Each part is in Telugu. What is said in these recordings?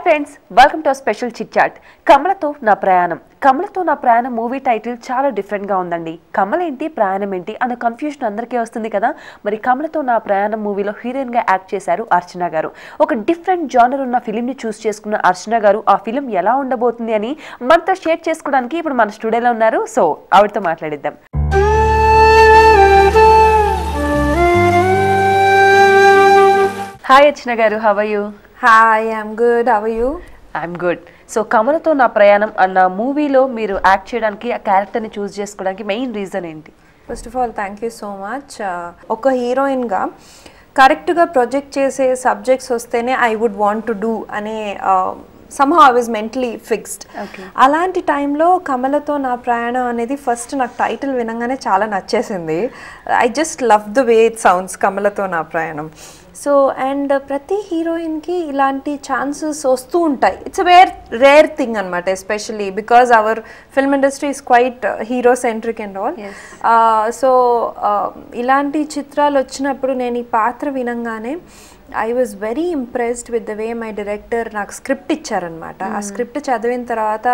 Friends welcome to special chit chat కమలతో నా ప్రయాణం కమలతో నా ప్రయాణం మూవీ టైటిల్ చాలా డిఫరెంట్గా ఉందండి కమల ఏంటి ప్రయాణం ఏంటి అన్న కన్ఫ్యూజన్ అందరికీ వస్తుంది కదా మరి కమలతో నా ప్రయాణం మూవీలో హీరోయిన్గా యాక్ట్ చేశారు అర్చన గారు ఒక డిఫరెంట్ జానర్ ఉన్న ఫిలింని చూస్ చేసుకున్న అర్చన గారు ఆ ఫిలిం ఎలా ఉండబోతుంది అని మనతో షేర్ చేసుకోవడానికి ఇప్పుడు మన స్టూడియోలో ఉన్నారు సో ఆవిడతో మాట్లాడిద్దాం హాయ్ అర్చన గారు how you Hi, I'm good. How are you? I'm good so కమలతో నా ప్రయాణం అన్న మూవీలో మీరు యాక్ట్ చేయడానికి ఆ క్యారెక్టర్ని చూస్ చేసుకోవడానికి మెయిన్ రీజన్ ఏంటి first of all thank you so much ఒక హీరోయిన్గా కరెక్ట్గా ప్రొజెక్ట్ చేసే సబ్జెక్ట్స్ వస్తేనే I would want to do అనే somehow I was mentally fixed Okay. అలాంటి టైంలో కమలతో నా ప్రయాణం అనేది ఫస్ట్ నాకు టైటిల్ వినంగానే చాలా నచ్చేసింది I just love the way it sounds కమలతో నా ప్రయాణం సో అండ్ ప్రతి హీరోయిన్కి ఇలాంటి ఛాన్సెస్ వస్తూ ఉంటాయి it's a very rare thing అనమాట especially because our film industry is quite hero centric and all Yes. So ఇలాంటి చిత్రాలు వచ్చినప్పుడు నేను ఈ పాత్ర వినంగానే I was very impressed with the way my director నాకు స్క్రిప్ట్ ఇచ్చారనమాట ఆ స్క్రిప్ట్ చదివిన తర్వాత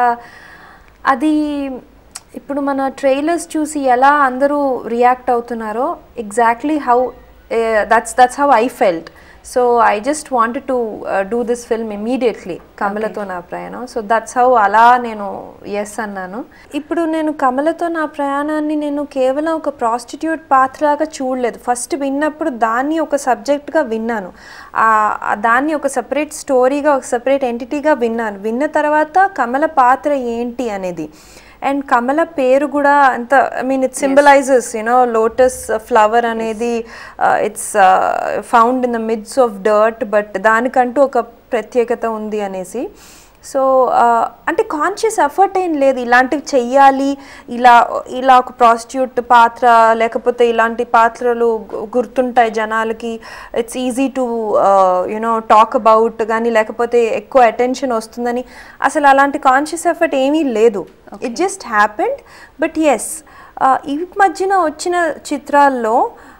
అది ఇప్పుడు మన ట్రైలర్స్ చూసి ఎలా అందరూ రియాక్ట్ అవుతున్నారో exactly how that's that's how I felt so I just wanted to do this film immediately కమలతో నా ప్రయాణం సో దట్స్ హౌ అలా నేను ఎస్ అన్నాను ఇప్పుడు నేను కమలతో నా ప్రయాణాన్ని నేను కేవలం ఒక ప్రాస్టిట్యూట్ పాత్రలాగా చూడలేదు ఫస్ట్ విన్నప్పుడు దాన్ని ఒక సబ్జెక్ట్గా విన్నాను ఆ- ఆ దాన్ని ఒక సపరేట్ స్టోరీగా ఒక సపరేట్ ఎంటిటీగా విన్నాను విన్న తర్వాత కమల పాత్ర ఏంటి అనేది అండ్ కమల పేరు కూడా అంత I mean it symbolises you know lotus flower అనేది it's found in the midst of dirt but దానికంటూ ఒక ప్రత్యేకత ఉంది అనేసి సో అంటే కాన్షియస్ ఎఫర్ట్ ఏం లేదు ఇలాంటివి చెయ్యాలి ఇలా ఇలా ఒక ప్రాస్టిట్యూట్ పాత్ర లేకపోతే ఇలాంటి పాత్రలు గు- గుర్తుంటాయి జనాలకి it's easy to you know talk about కానీ లేకపోతే ఎక్కువ అటెన్షన్ వస్తుందని అసలు అలాంటి కాన్షియస్ ఎఫర్ట్ ఏమీ లేదు it just happened but yes ఈ మధ్యన వచ్చిన చిత్రాల్లో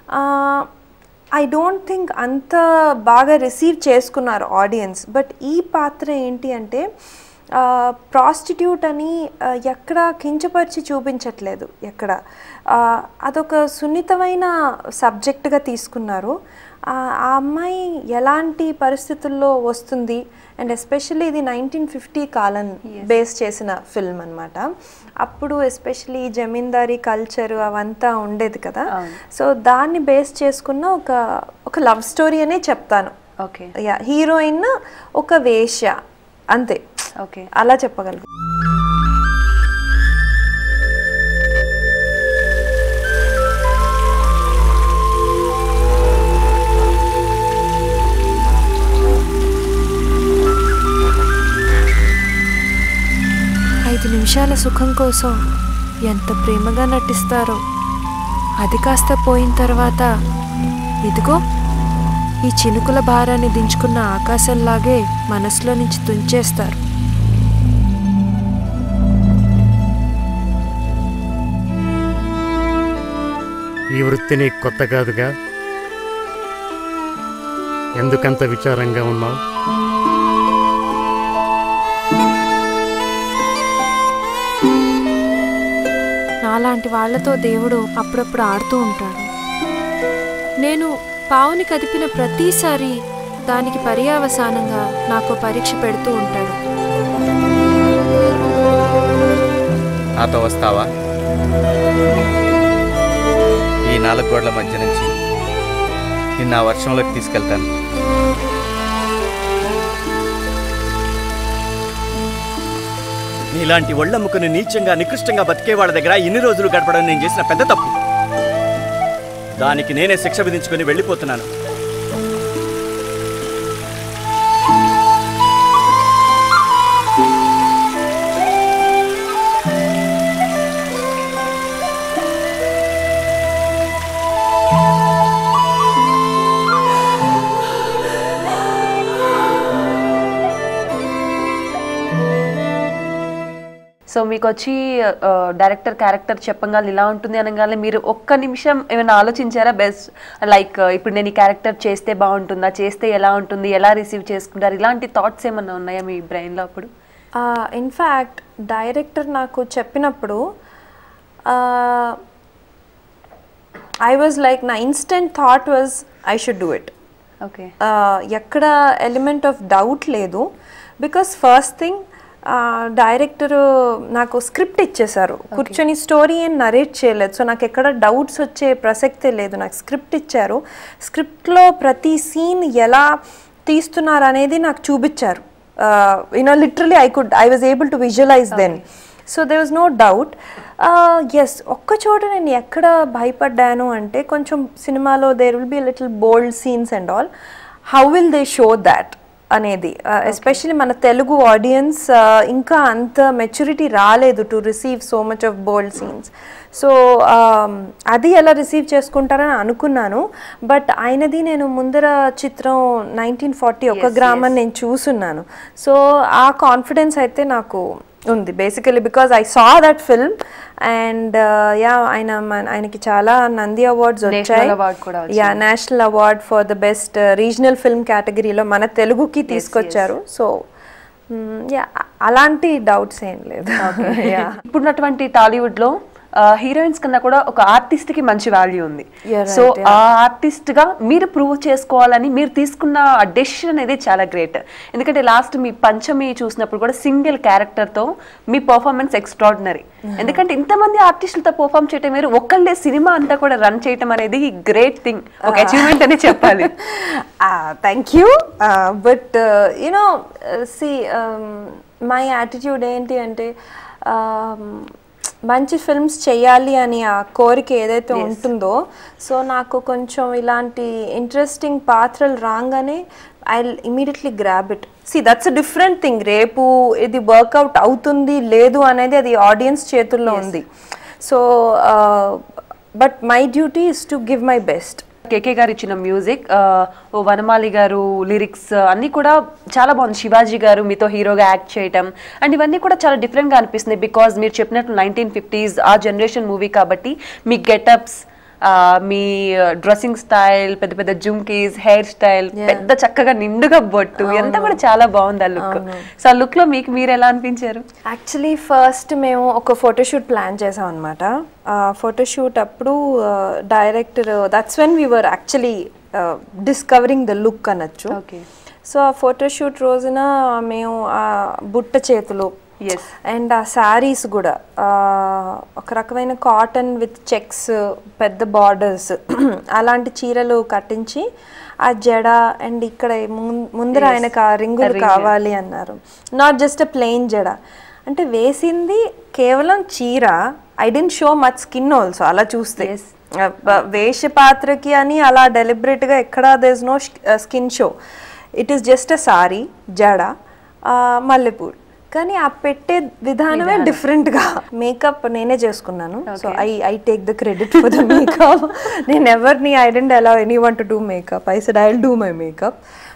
ఐ డోంట్ థింక్ అంత బాగా రిసీవ్ చేసుకున్నారు ఆడియన్స్ బట్ ఈ పాత్ర ఏంటి అంటే ప్రాస్టిట్యూట్ అని ఆ, ఎక్కడ కించపరిచి చూపించట్లేదు ఎక్కడ ఆ, అదొక సున్నితమైన సబ్జెక్ట్గా తీసుకున్నారు ఆ ఆ అమ్మాయి ఎలాంటి పరిస్థితుల్లో వస్తుంది అండ్ ఎస్పెషల్లీ ఇది నైన్టీన్ ఫిఫ్టీ కాలం బేస్ చేసిన ఫిల్మ్ అనమాట అప్పుడు ఎస్పెషలీ జమీందారీ కల్చర్ అవంతా ఉండేది కదా అవును. సో దాన్ని బేస్ చేసుకున్న ఒక ఒక లవ్ స్టోరీ అనే చెప్తాను ఓకే యా హీరోయిన్ ఒక వేశ్య అంతే ఓకే అలా చెప్పగలను ఐదు నిమిషాల సుఖం కోసం ఎంత ప్రేమగా నటిస్తారో అది కాస్త పోయిన తర్వాత ఇదిగో ఈ చినుకుల భారాన్ని దించుకున్న ఆకాశంలాగే మనసులో నుంచి తుంచేస్తారు ఈ వృత్తి నీకు కొత్త కాదుగా ఎందుకంత విచారంగా ఉన్నావు నాలాంటి వాళ్ళతో దేవుడు అప్పుడప్పుడు ఆడుతూ ఉంటాడు నేను పావుని కదిపిన ప్రతిసారి దానికి పర్యావసానంగా నాకు పరీక్ష పెడుతూ ఉంటాడు నాతో వస్తావా ఈ నాలుగు గోడల మధ్య నుంచి నిన్న ఆ వర్షంలోకి తీసుకెళ్తాను నీలాంటి ఒళ్ళమ్ముకుని నీచంగా నికృష్టంగా బతికే వాళ్ళ దగ్గర ఇన్ని రోజులు గడపడం నేను చేసిన పెద్ద తప్పు దానికి నేనే శిక్ష విధించుకొని వెళ్ళిపోతున్నాను సో మీకు వచ్చి డైరెక్టర్ క్యారెక్టర్ చెప్పగానే ఇలా ఉంటుంది అనగానే మీరు ఒక్క నిమిషం ఏమైనా ఆలోచించారా బెస్ట్ లైక్ ఇప్పుడు నేను ఈ క్యారెక్టర్ చేస్తే బాగుంటుందా చేస్తే ఎలా ఉంటుంది ఎలా రిసీవ్ చేసుకుంటారు ఇలాంటి థాట్స్ ఏమన్నా ఉన్నాయా మీ బ్రెయిన్లో అప్పుడు ఇన్ఫ్యాక్ట్ డైరెక్టర్ నాకు చెప్పినప్పుడు ఐ వాజ్ లైక్ నా instant thought was I should do it okay ఎక్కడ ఎలిమెంట్ ఆఫ్ డౌట్ లేదు బికాస్ ఫస్ట్ థింగ్ డైరెక్టర్ నాకు స్క్రిప్ట్ ఇచ్చేశారు కూర్చొని స్టోరీ ఏం నరేట్ చేయలేదు సో నాకు ఎక్కడ డౌట్స్ వచ్చే ప్రసక్తే లేదు నాకు స్క్రిప్ట్ ఇచ్చారు స్క్రిప్ట్లో ప్రతి సీన్ ఎలా తీస్తున్నారు అనేది నాకు చూపించారు you know literally I could I was able to visualise then so they was no doubt yes ఒక్క చోట నేను ఎక్కడ భయపడ్డాను అంటే కొంచెం సినిమాలో there will be little bold scenes and all how will they show that అనేది ఎస్పెషలీ మన తెలుగు ఆడియన్స్ ఇంకా అంత మెచ్యూరిటీ రాలేదు to receive so much of bold scenes so అది ఎలా రిసీవ్ చేసుకుంటారని అనుకున్నాను బట్ ఆయనది నేను ముందర చిత్రం నైన్టీన్ ఫార్టీ ఒక గ్రామం నేను చూసున్నాను సో ఆ కాన్ఫిడెన్స్ అయితే నాకు ఉంది basically because I saw that film and yeah ఆయన మన- ఆయనకి చాలా నంది అవార్డ్స్ National వచ్చాయి award కూడా yeah national award for the best regional film కేటగిరీలో మన తెలుగుకి తీసుకొచ్చారు సో యా అలాంటి డౌట్స్ ఏం లేదు యా ఇప్పుడున్నటువంటి టాలీవుడ్ లో హీరోయిన్స్ కన్నా కూడా ఒక ఆర్టిస్ట్ కి మంచి వాల్యూ ఉంది You're సో right, ఆ ఆర్టిస్ట్ గా మీరు ప్రూవ్ చేసుకోవాలని మీరు తీసుకున్న డెసిషన్ అనేది చాలా గ్రేట్ ఎందుకంటే లాస్ట్ మీ పంచమి చూసినప్పుడు కూడా సింగిల్ క్యారెక్టర్ తో మీ పర్ఫార్మెన్స్ ఎక్స్ట్రాడినరీ ఎందుకంటే ఇంతమంది ఆర్టిస్టులతో పర్ఫామ్ చేయటం మీరు ఒక్కళ్ళే సినిమా అంతా కూడా రన్ చేయటం అనేది గ్రేట్ థింగ్ ఒక అచీవ్మెంట్ అనే చెప్పాలి thank you but you know see my attitude ఏంటి అంటే um, మంచి ఫిల్మ్స్ చేయాలి అని ఆ కోరిక ఏదైతే ఉంటుందో సో నాకు కొంచెం ఇలాంటి ఇంట్రెస్టింగ్ పాత్రలు రాగానే I immediately grab it see that's a different thing రేపు ఇది వర్కౌట్ అవుతుంది లేదు అనేది అది ఆడియన్స్ చేతుల్లో ఉంది so but my duty is to give my best K K ఇచ్చిన మ్యూజిక్ ఓ వనమాలి గారు లిరిక్స్ అన్నీ కూడా చాలా బాగుంది శివాజీ గారు మీతో హీరోగా యాక్ట్ చేయటం అండ్ ఇవన్నీ కూడా చాలా డిఫరెంట్గా అనిపిస్తున్నాయి బికాజ్ మీరు చెప్పినట్టు నైన్టీన్ ఫిఫ్టీస్ ఆ జనరేషన్ మూవీ కాబట్టి మీ గెటప్స్ మీ డ్రెస్సింగ్ స్టైల్ పెద్ద పెద్ద జుంకీస్ హెయిర్ స్టైల్ పెద్ద చక్కగా నిండుగా బొట్టు ఎంత కూడా చాలా బాగుంది ఆ లుక్ సో ఆ లుక్ లో మీకు మీరు ఎలా అనిపించారు యాక్చువల్లీ ఫస్ట్ మేము ఒక ఫోటోషూట్ ప్లాన్ చేసాం అనమాట ఫోటోషూట్ అప్పుడు director that's when we were actually discovering the look అనొచ్చు ఓకే సో ఆ ఫోటోషూట్ రోజున మేము ఆ బుట్ట చేతులు ఎస్ అండ్ ఆ శారీస్ కూడా ఆ, ఒక రకమైన కాటన్ విత్ చెక్స్ పెద్ద బార్డర్స్ అలాంటి చీరలు కట్టించి ఆ జడ అండ్ ఇక్కడ ముం- ముందర ఆయనకు ఆ రింగులు కావాలి అన్నారు నాట్ జస్ట్ అ ప్లెయిన్ జడ అంటే వేసింది కేవలం చీర I didn't show much skin also అలా చూస్తే ఆ, బ- వేష పాత్రకి అని అలా డెలిబరేట్గా ఎక్కడ there's no skin show it is just a sari జడ ఆ, మల్లెపూలు కానీ ఆ పెట్టే విధానమే డిఫరెంట్గా మేకప్ నేనే చేసుకున్నాను so I I take the credit for the makeup నేను ఎవరిని I didn't allow anyone to do makeup I said I will do my makeup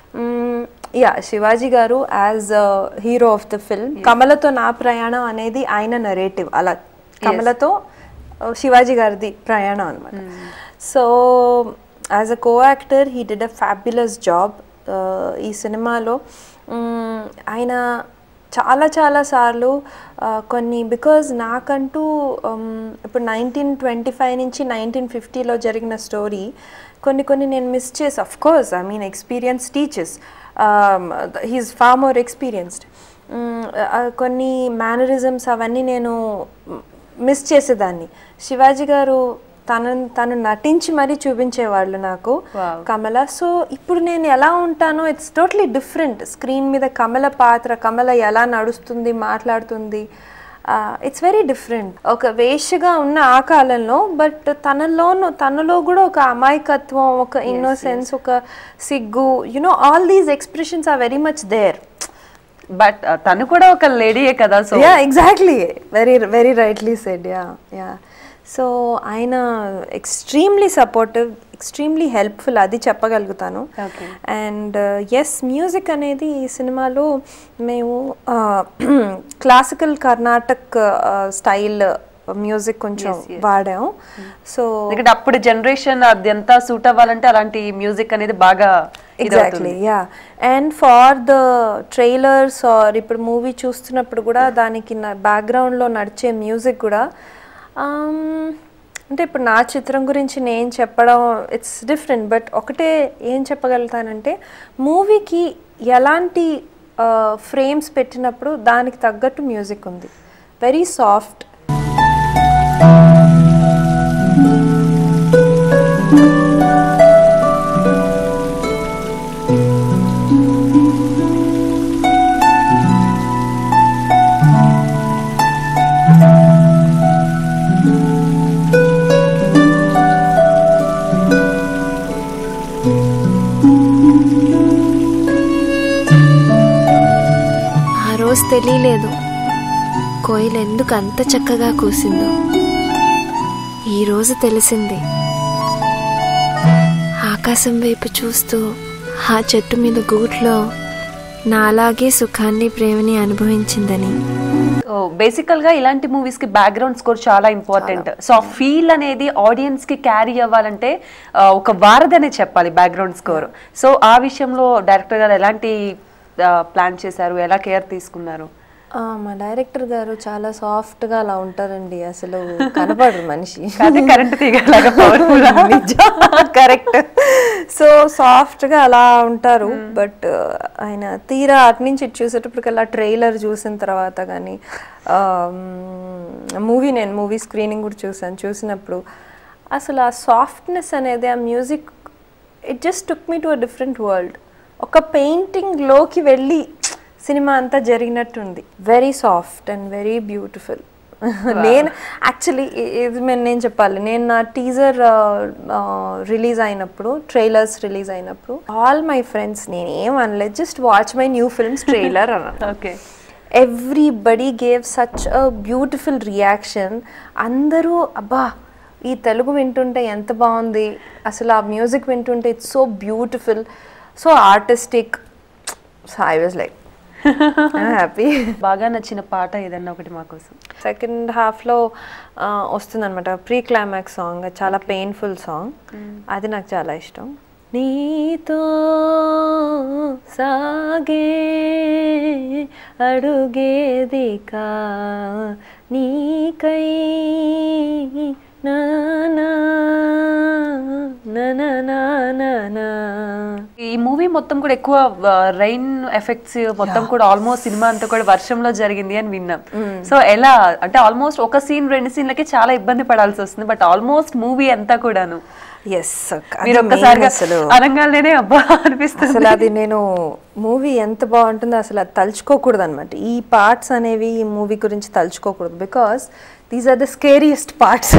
yeah Shivaji గారు as hero of the film కమలతో నా ప్రయాణం అనేది ఆయన నరేటివ్ అలా కమలతో uh, శివాజీ గారిది ప్రయాణం అనమాట so as a co actor he did a fabulous job ఈ సినిమాలో మ్, ఆయన చాలా చాలా సార్లు ఆ, కొన్ని బికాజ్ నాకంటూ ఉమ్, ఇప్పుడు నైన్టీన్ ట్వంటీ ఫైవ్ నుంచి నైన్టీన్ ఫిఫ్టీలో జరిగిన స్టోరీ కొన్ని కొన్ని నేను మిస్ చేసి of course I mean experience teachers he's far more experienced కొన్ని మేనరిజమ్స్ అవన్నీ నేను మిస్ చేసేదాన్ని శివాజీ గారు తన తను నటించి మరీ చూపించేవాళ్ళు నాకు Wow. కమల సో ఇప్పుడు నేను ఎలా ఉంటానో ఇట్స్ టోటలీ డిఫరెంట్ స్క్రీన్ మీద కమల పాత్ర కమల ఎలా నడుస్తుంది మాట్లాడుతుంది ఇట్స్ వెరీ డిఫరెంట్ ఒక వేషగా ఉన్న ఆ కాలంలో బట్ తనలోను తనలో కూడా ఒక అమాయకత్వం ఒక ఇన్నోసెన్స్ ఒక సిగ్గు you know all these expressions are very much there but తను కూడా ఒక లేడీయే కదా so yeah exactly very very rightly said yeah yeah so ఆయన ఎక్స్ట్రీమ్లీ సపోర్టివ్ ఎక్స్ట్రీమ్లీ హెల్ప్ఫుల్ అది చెప్పగలుగుతాను Okay. అండ్ ఎస్ మ్యూజిక్ అనేది ఈ సినిమాలో మేము క్లాసికల్ కర్ణాటక్ స్టైల్ మ్యూజిక్ కొంచెం వాడాము సో ఎందుకంటే అప్పుడు జనరేషన్ అది ఎంత సూట్ అవ్వాలంటే అలాంటి మ్యూజిక్ అనేది బాగా exactly yeah and for the trailers or ఇప్పుడు మూవీ చూస్తున్నప్పుడు కూడా దానికి బ్యాక్గ్రౌండ్లో నడిచే మ్యూజిక్ కూడా um, అంటే ఇప్పుడు నా చిత్రం గురించి నేను చెప్పడం ఇట్స్ డిఫరెంట్ బట్ ఒకటే ఏం చెప్పగలుగుతానంటే మూవీకి ఎలాంటి ఫ్రేమ్స్ పెట్టినప్పుడు దానికి తగ్గట్టు మ్యూజిక్ ఉంది వెరీ సాఫ్ట్ ఆ రోజు తెలియలేదు కోయిల ఎందుకు అంత చక్కగా కూసిందో ఈరోజు తెలిసింది ఆకాశం వైపు చూస్తూ ఆ చెట్టు మీద గూట్లో నాలాగే సుఖాన్ని ప్రేమని అనుభవించిందని బేసికల్ గా ఇలాంటి మూవీస్ కి బ్యాక్గ్రౌండ్ స్కోర్ చాలా ఇంపార్టెంట్ సో ఆ ఫీల్ అనేది ఆడియన్స్ కి క్యారీ అవ్వాలంటే ఆ, ఒక వారధి అనే చెప్పాలి బ్యాక్గ్రౌండ్ స్కోర్ సో ఆ విషయంలో డైరెక్టర్ గారు ఎలాంటి ప్లాన్ చేశారు ఎలా కేర్ తీసుకున్నారు ఆ, మా డైరెక్టర్ గారు చాలా సాఫ్ట్గా అలా ఉంటారండి అసలు కనపడరు మనిషి అదే కరెంట్ తీగలాగా పవర్ఫుల్ కరెక్ట్ సో సాఫ్ట్గా అలా ఉంటారు బట్ ఆయన తీరా అటు నుంచి ఇటు చూసేటప్పటికల్లా ట్రైలర్ చూసిన తర్వాత కానీ మూవీ నేను మూవీ స్క్రీనింగ్ కూడా చూసాను చూసినప్పుడు అసలు ఆ సాఫ్ట్నెస్ అనేది ఆ music it just took me to a different world ఒక పెయింటింగ్లోకి వెళ్ళి సినిమా అంతా జరిగినట్టుంది very soft and very beautiful నేను యాక్చువల్లీ ఇది నేను నేను చెప్పాలి నేను నా టీజర్ రిలీజ్ అయినప్పుడు ట్రైలర్స్ రిలీజ్ అయినప్పుడు ఆల్ మై ఫ్రెండ్స్ నేను ఏం అనలేదు just watch my new films trailer అన్నాను okay everybody gave such a beautiful reaction అందరూ అబ్బా ఈ తెలుగు వింటుంటే ఎంత బాగుంది అసలు ఆ మ్యూజిక్ వింటుంటే it's so beautiful so artistic so I was like happy బాగా నచ్చిన పాట ఏదన్నా ఒకటి మా కోసం సెకండ్ హాఫ్లో వస్తుందన్నమాట ప్రీ క్లైమాక్స్ సాంగ్ చాలా పెయిన్ఫుల్ సాంగ్ అది నాకు చాలా ఇష్టం నీతో సాగే అడుగేదికా నీకై నా నా నా నా నా నా ఈ మూవీ మొత్తం కూడా ఎక్కువ రైన్ ఎఫెక్ట్స్ మొత్తం కూడా ఆల్మోస్ట్ సినిమా అంతా కూడా వర్షంలో జరిగింది అని విన్నాం సో ఎలా అంటే ఆల్మోస్ట్ ఒక సీన్ రెండు సీన్లకి చాలా ఇబ్బంది పడాల్సి వస్తుంది బట్ ఆల్మోస్ట్ మూవీ అంతా కూడాను ఎస్ మీరు ఒక్కసారిగా అనగానే అబ్బా అనిపిస్తుంది అసలు అది నేను మూవీ ఎంత బాగుంటుందో అసలు అది తలుచుకోకూడదు అనమాట ఈ పార్ట్స్ అనేవి ఈ మూవీ గురించి తలుచుకోకూడదు because these are the scariest parts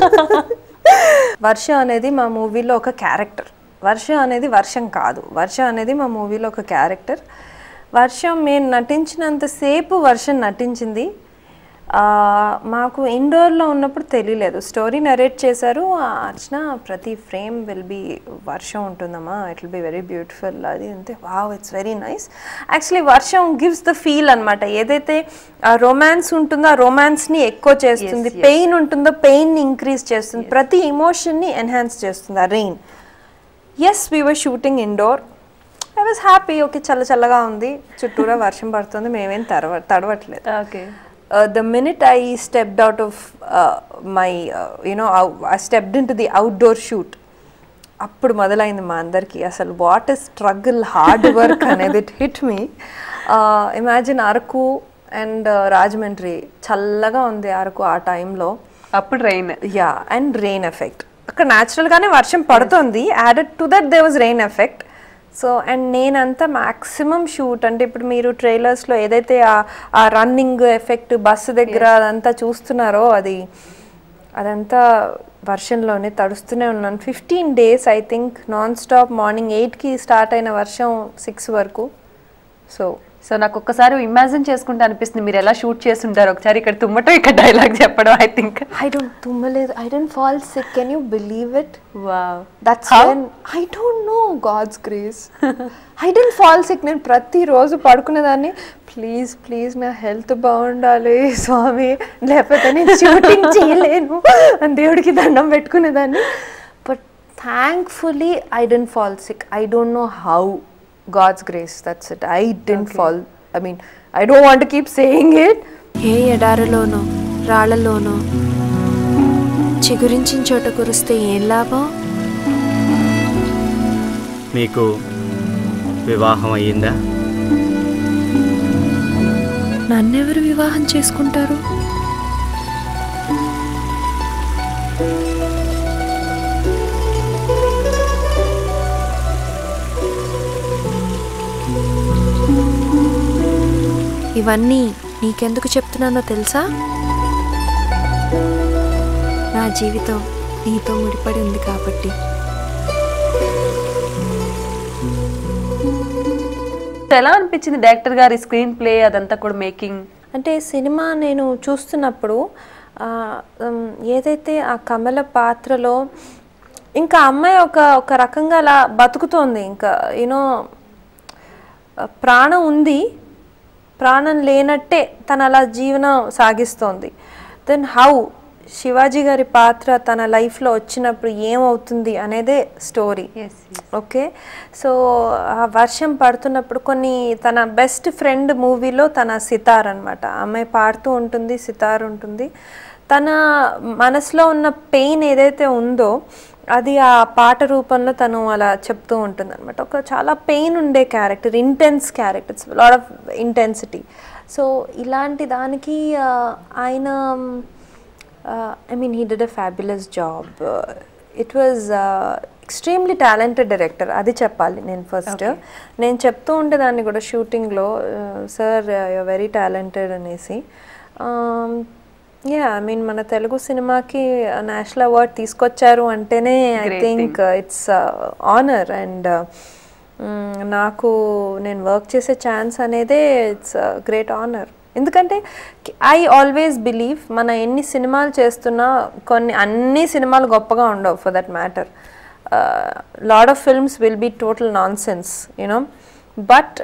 వర్ష అనేది మా మూవీలో ఒక క్యారెక్టర్ వర్ష అనేది వర్షం కాదు వర్ష అనేది మా మూవీలో ఒక క్యారెక్టర్ వర్షం మేము నటించినంతసేపు వర్షం నటించింది ఆ, మాకు ఇండోర్లో ఉన్నప్పుడు తెలియలేదు స్టోరీ నరేట్ చేశారు ఆ, అర్చన ప్రతి ఫ్రేమ్ విల్ బి వర్షం ఉంటుందమ్మా it will be very beautiful అది అంతే wow it's very nice actually వర్షం గివ్స్ ద ఫీల్ అనమాట ఏదైతే రొమాన్స్ ఉంటుందో ఆ రొమాన్స్ని ఎక్కువ చేస్తుంది పెయిన్ ఉంటుందో పెయిన్ని ఇంక్రీజ్ చేస్తుంది ప్రతి ఎమోషన్ని ఎన్హాన్స్ చేస్తుంది ఆ rain as we were shooting indoor I was happy okay చల్ల చల్లగా ఉంది చుట్టూరా వర్షం పడుతుంది మేమేం తడవ తడవట్లేదు okay uh, the minute I stepped out of uh, my, uh, you know, I stepped into the outdoor shoot. అప్పుడు మొదలైంది మా అందరికి అసలు what is struggle hard work అనేది it hit me imagine Araku and Rajahmundry చల్లగా ఉంది అరకు ఆ టైంలో అప్పుడు rain yeah and rain effect అక్కడ న్యాచురల్గానే వర్షం పడుతుంది added to that they was rain effect so and నేనంతా మ్యాక్సిమం షూట్ అంటే ఇప్పుడు మీరు ట్రైలర్స్లో ఏదైతే ఆ- ఆ రన్నింగ్ ఎఫెక్ట్ బస్సు దగ్గర అదంతా చూస్తున్నారో అది అదంతా వర్షంలోనే తడుస్తూనే ఉన్నాను fifteen days I think non stop morning ఎయిట్కి స్టార్ట్ అయిన వర్షం సిక్స్ వరకు సో సో నాకు ఒక్కసారి ఇమాజిన్ చేసుకుంటే అనిపిస్తుంది మీరు ఎలా షూట్ చేస్తుంటారు ఒకసారి ఇక్కడ తుమ్మటం ఇక్కడ డైలాగ్ చెప్పడం ఐ థింక్ ఐ డోంట్ తుమ్మలేదు I don't fall sick can you believe it wow that's How? When I don't know God's grace I didn't fall sick నేను ప్రతిరోజు పడుకునేదాన్ని ప్లీజ్ ప్లీజ్ నా హెల్త్ బాగుండాలి స్వామి లేకపోతే నేను షూటింగ్ చేయలేను అని దేవుడికి దండం పెట్టుకునేదాన్ని but thankfully I didn't fall sick I don't know how God's grace that's it I didn't fall I mean I don't want keep saying it ఏ ఎడారిలోనో రాళ్లలోనో చిగురించిన చోట కురిస్తే ఏం లాభం మీకు వివాహం అయ్యిందా నన్నెవరు వివాహం చేసుకుంటారు ఇవన్నీ నీకెందుకు చెప్తున్నానో తెలుసా నా జీవితం నీతో ముడిపడి ఉంది కాబట్టి ఎలా అనిపించింది డైరెక్టర్ గారి స్క్రీన్ ప్లే అదంతా కూడా మేకింగ్ అంటే సినిమా నేను చూస్తున్నప్పుడు ఆ, ఉమ్, ఏదైతే ఆ కమల పాత్రలో ఇంకా అమ్మాయి ఒక ఒక రకంగా అలా బతుకుతోంది ఇంకా యూనో ప్రాణం ఉంది ప్రాణం లేనట్టే తను అలా జీవనం సాగిస్తోంది దెన్ హౌ శివాజీ గారి పాత్ర తన లైఫ్లో వచ్చినప్పుడు ఏమవుతుంది అనేదే స్టోరీ ఓకే సో ఆ వర్షం పడుతున్నప్పుడు కొన్ని తన బెస్ట్ ఫ్రెండ్ మూవీలో తన సితార్ అనమాట అమ్మాయి పాడుతూ ఉంటుంది సితార్ ఉంటుంది తన మనసులో ఉన్న పెయిన్ ఏదైతే ఉందో అది ఆ పాట రూపంలో తను అలా చెప్తూ ఉంటుంది అనమాట ఒక చాలా పెయిన్ ఉండే character intense character it's lot of intensity so ఇలాంటి దానికి ఆ, ఆయన I mean he did a fabulous job it was extremely talented director అది చెప్పాలి నేను ఫస్ట్ నేను చెప్తూ ఉండేదాన్ని కూడా షూటింగ్లో సార్ యు వెరీ టాలెంటెడ్ అనేసి యా ఐ మీన్ మన తెలుగు సినిమాకి నేషనల్ అవార్డ్ తీసుకొచ్చారు అంటేనే I think it's honour and నాకు నేను వర్క్ చేసే ఛాన్స్ అనేదే ఇట్స్ గ్రేట్ ఆనర్ ఎందుకంటే ఐ ఆల్వేస్ బిలీవ్ మన ఎన్ని సినిమాలు చేస్తున్నా కొన్ని అన్ని సినిమాలు గొప్పగా ఉండవు for that matter lot of films will be total non sense you know but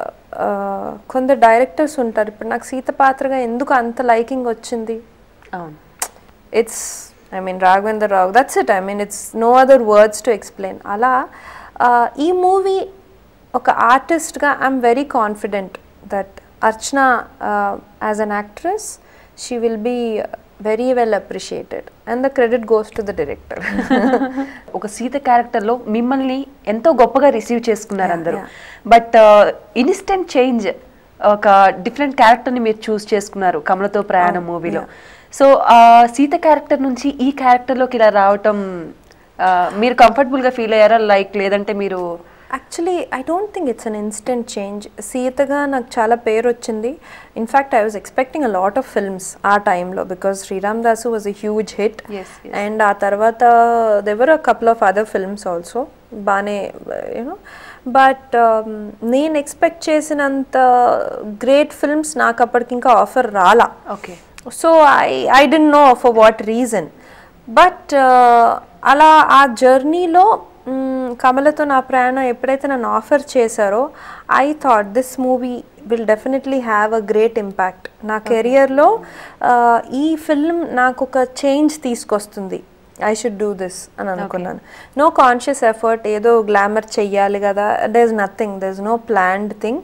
కొందరు డైరెక్టర్స్ ఉంటారు ఇప్పుడు నాకు సీత పాత్రగా ఎందుకు అంత లైకింగ్ వచ్చింది అవును it's I mean Raghavendra Rao that's it I mean it's no other words to explain అలా ఆ, ఈ మూవీ ఒక ఆర్టిస్ట్గా I'm very confident that Archana as an actress she will be very well appreciated and the credit goes to the director ఒక సీత క్యారెక్టర్ లో మిమ్మల్ని ఎంతో గొప్పగా రిసీవ్ చేసుకున్నారు అందరూ yeah. బట్ ఇన్స్టెంట్ చేంజ్ ఒక డిఫరెంట్ క్యారెక్టర్ ని మీరు చూస్ చేసుకున్నారు కమలతో ప్రయాణం మూవీలో సో సీత క్యారెక్టర్ నుంచి ఈ క్యారెక్టర్ లోకి ఇలా రావటం ఆ, మీరు కంఫర్టబుల్ గా ఫీల్ అయ్యారా లైక్ లేదంటే మీరు actually I don't think it's an instant change సీతగా నాకు చాలా పేరు వచ్చింది in fact I was expecting a lot of films ఆ టైంలో because Sriram Dasu was a huge hit Yes, yes. And ఆ తర్వాత there were a couple of other films also బాగానే యూనో బట్ నేను ఎక్స్పెక్ట్ చేసినంత గ్రేట్ ఫిల్మ్స్ నాకు అప్పటికి ఇంకా ఆఫర్ రాలా okay so I I didn't know for what reason but అలా ఆ జర్నీలో కమలతో నా ప్రయాణం ఎప్పుడైతే నన్ను ఆఫర్ చేశారో I thought this movie will definitely have a great impact నా కెరియర్లో ఈ ఫిల్మ్ నాకు ఒక చేంజ్ తీసుకొస్తుంది ఐ షుడ్ డూ దిస్ అని అనుకున్నాను నో కాన్షియస్ ఎఫర్ట్ ఏదో గ్లామర్ చెయ్యాలి కదా there is nothing there is no planned thing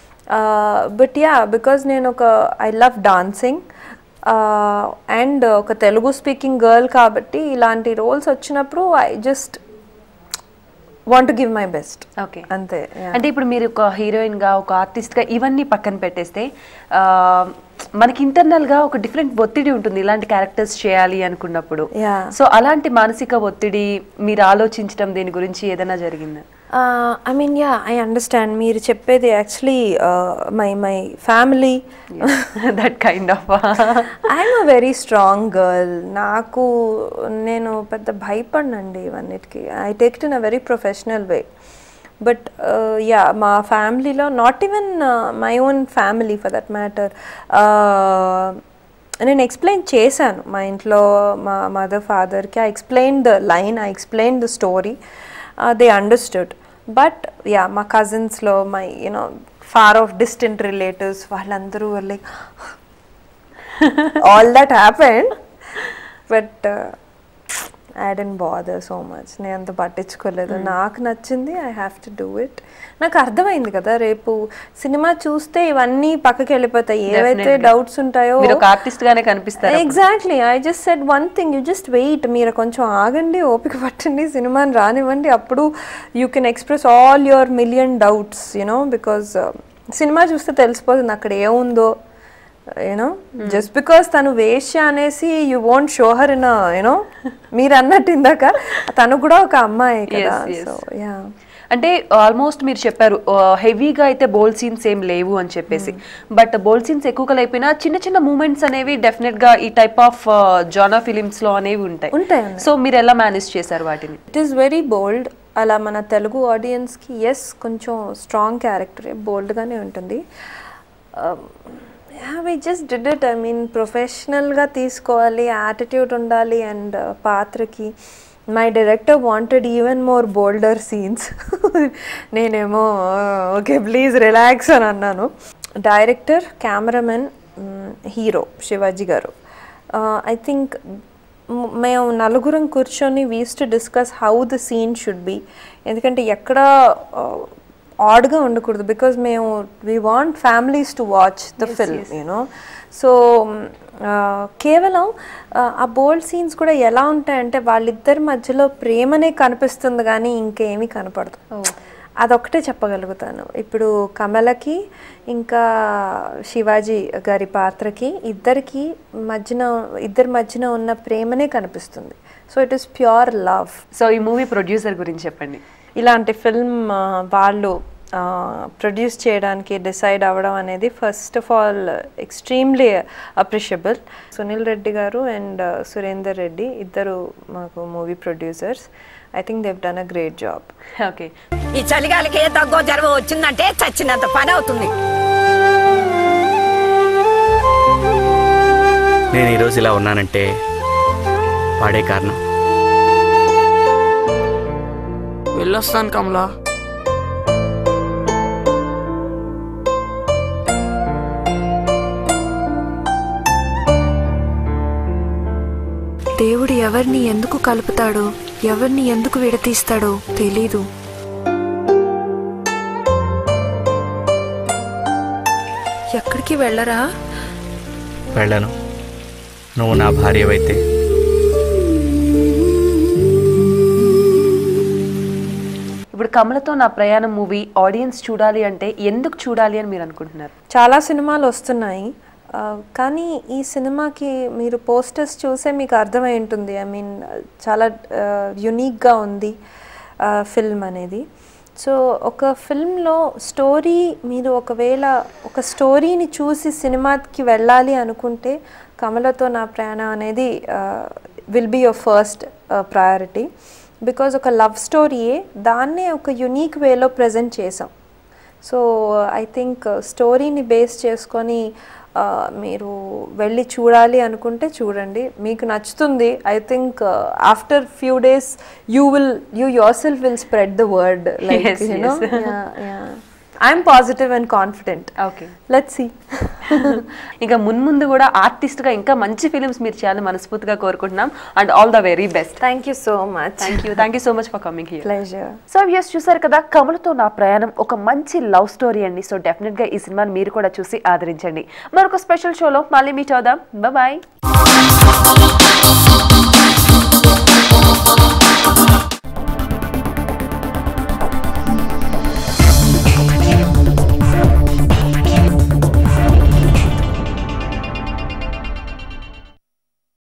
but yeah because నేను ఒక ఐ లవ్ డాన్సింగ్ అండ్ ఒక తెలుగు స్పీకింగ్ గర్ల్ కాబట్టి ఇలాంటి రోల్స్ వచ్చినప్పుడు I just want give my best okay అంతే yeah. అంటే ఇప్పుడు మీరు ఒక హీరోయిన్ గా ఒక ఆర్టిస్ట్ గా ఇవన్నీ పక్కన పెట్టేస్తే ఆ, మనకి ఇంటర్నల్ గా ఒక డిఫరెంట్ ఒత్తిడి ఉంటుంది ఇలాంటి క్యారెక్టర్స్ చేయాలి అనుకున్నప్పుడు Yeah. సో అలాంటి మానసిక ఒత్తిడి మీరు ఆలోచించడం దీని గురించి ఏదైనా జరిగిందా I mean yeah I understand మీరు చెప్పేది actually my my family that kind of I'm a very strong girl నాకు నేను పెద్ద భయపడినండి ఇవన్నిటికి I take in a very professional way but yeah మా ఫ్యామిలీలో not even my own family for that matter నేను ఎక్స్ప్లెయిన్ చేశాను మా ఇంట్లో మా మదర్ ఫాదర్కి I explain the line I explain the story they understood but yeah మా కజిన్స్లో my you know far off distant relatives వాళ్ళందరూ like all that happened but I didn't bother so much నేను అంత పట్టించుకోలేదు నాకు నచ్చింది I have to do it నాకు అర్థమైంది కదా రేపు సినిమా చూస్తే ఇవన్నీ పక్కకి వెళ్ళిపోతాయి ఏవైతే Definitely. డౌట్స్ ఉంటాయో మీరు ఒక ఆర్టిస్ట్ గానే కనిపిస్తారు అప్పుడు. Exactly I just said one thing you just wait మీరు కొంచెం ఆగండి ఓపిక పట్టండి సినిమాని రానివ్వండి అప్పుడు you can express all your million doubts you know because cinema చూస్తే తెలిసిపోతుంది అక్కడ ఏముందో యూనో జస్ట్ బికాస్ తను వేష్య అనేసి you won't show her in you know మీరు అన్నట్టు ఇందాక తను కూడా ఒక అమ్మాయి కదా Yes, yes. సో యా అంటే ఆల్మోస్ట్ మీరు చెప్పారు హెవీగా అయితే బోల్ సీన్స్ ఏం లేవు అని చెప్పేసి బట్ బోల్ సీన్స్ ఎక్కువగా లేకపోయినా చిన్న చిన్న మూమెంట్స్ అనేవి డెఫినెట్ గా ఈ టైప్ ఆఫ్ జానా ఫిలిమ్స్ లో అనేవి ఉంటాయి ఉంటాయి, ఉన్నాయి. సో మీరు ఎలా మేనేజ్ చేశారు వాటిని ఇట్ ఈస్ వెరీ బోల్డ్ అలా మన తెలుగు ఆడియన్స్కి ఎస్ కొంచెం స్ట్రాంగ్ క్యారెక్టరే బోల్డ్గానే ఉంటుంది we just did it I mean ప్రొఫెషనల్గా తీసుకోవాలి యాటిట్యూడ్ ఉండాలి అండ్ పాత్రకి my director wanted even more bolder scenes నేనేమో ఓకే ప్లీజ్ రిలాక్స్ అని అన్నాను డైరెక్టర్ కెమెరామెన్ హీరో శివాజీ గారు ఐ థింక్ మేము నలుగురం కూర్చొని we used to discuss how the scene should be ఎందుకంటే ఎక్కడ ఆడ్గా ఉండకూడదు బికాజ్ మేము we want families to watch the film you know so కేవలం ఆ, ఆ బోల్డ్ సీన్స్ కూడా ఎలా ఉంటాయంటే వాళ్ళిద్దరి మధ్యలో ప్రేమనే కనిపిస్తుంది కానీ ఇంకేమీ కనపడదు అదొక్కటే చెప్పగలుగుతాను ఇప్పుడు కమలకి ఇంకా శివాజీ గారి పాత్రకి ఇద్దరికి మధ్యన ఇద్దరి మధ్యన ఉన్న ప్రేమనే కనిపిస్తుంది so it is pure love so ఈ మూవీ ప్రొడ్యూసర్ గురించి చెప్పండి ఇలాంటి ఫిల్మ్ వాళ్ళు ప్రొడ్యూస్ చేయడానికి డిసైడ్ అవ్వడం అనేది first of all extremely appreciable Sunil Reddy garu and Surender Reddy ఇద్దరు మాకు movie producers I think they've done a great job okay ఈ చలిగాలికి ఏ దగ్గో జ్వరం వచ్చిందంటే చచ్చినంత పని అవుతుంది నేను ఈరోజు ఇలా ఉన్నానంటే వాడే కారణం వెళ్ళొస్తాను కమలా దేవుడు ఎవరిని ఎందుకు కలుపుతాడో ఎవరిని ఎందుకు విడతీస్తాడో తెలీదు ఎక్కడికి వెళ్ళరా వెళ్ళను నువ్వు నా భార్యవైతే ఇప్పుడు కమలతో నా ప్రయాణం మూవీ ఆడియన్స్ చూడాలి అంటే ఎందుకు చూడాలి అని మీరు అనుకుంటున్నారు చాలా సినిమాలు వస్తున్నాయి ఆ, కానీ ఈ సినిమాకి మీరు పోస్టర్స్ చూసే మీకు అర్థమై ఉంటుంది ఐ మీన్ చాలా యునిక్గా ఉంది ఫిల్మ్ అనేది సో ఒక ఫిల్మ్లో స్టోరీ మీరు ఒకవేళ ఒక స్టోరీని చూసి సినిమాకి వెళ్ళాలి అనుకుంటే కమలతో నా ప్రయాణం అనేది will be your first priority because ఒక లవ్ స్టోరీయే దాన్నే ఒక యునీక్ వేలో ప్రజెంట్ చేసాం సో ఐ థింక్ స్టోరీని బేస్ చేసుకొని ఆ, మీరు వెళ్ళి చూడాలి అనుకుంటే చూడండి మీకు నచ్చుతుంది I think after few days you will you yourself will spread the word like Yes, you know yes. I'm positive and confident okay let's see ఇంకా మున్ముందు కూడా ఆర్టిస్ట్ గా ఇంకా మంచి ఫిలిమ్స్ మీరు చేయాలని మనస్ఫూర్తిగా కోరుకుంటున్నాం and all the very best thank you so much thank you thank you so much for coming here pleasure so yes చూసారు కదా కమలతో నా ప్రయాణం ఒక మంచి లవ్ స్టోరీ అండి సో డెఫినెట్ గా ఈ సినిమాని మీరు కూడా చూసి ఆదరించండి మరొక స్పెషల్ షోలో మళ్ళీ మీట్ అవుదాం బాయ్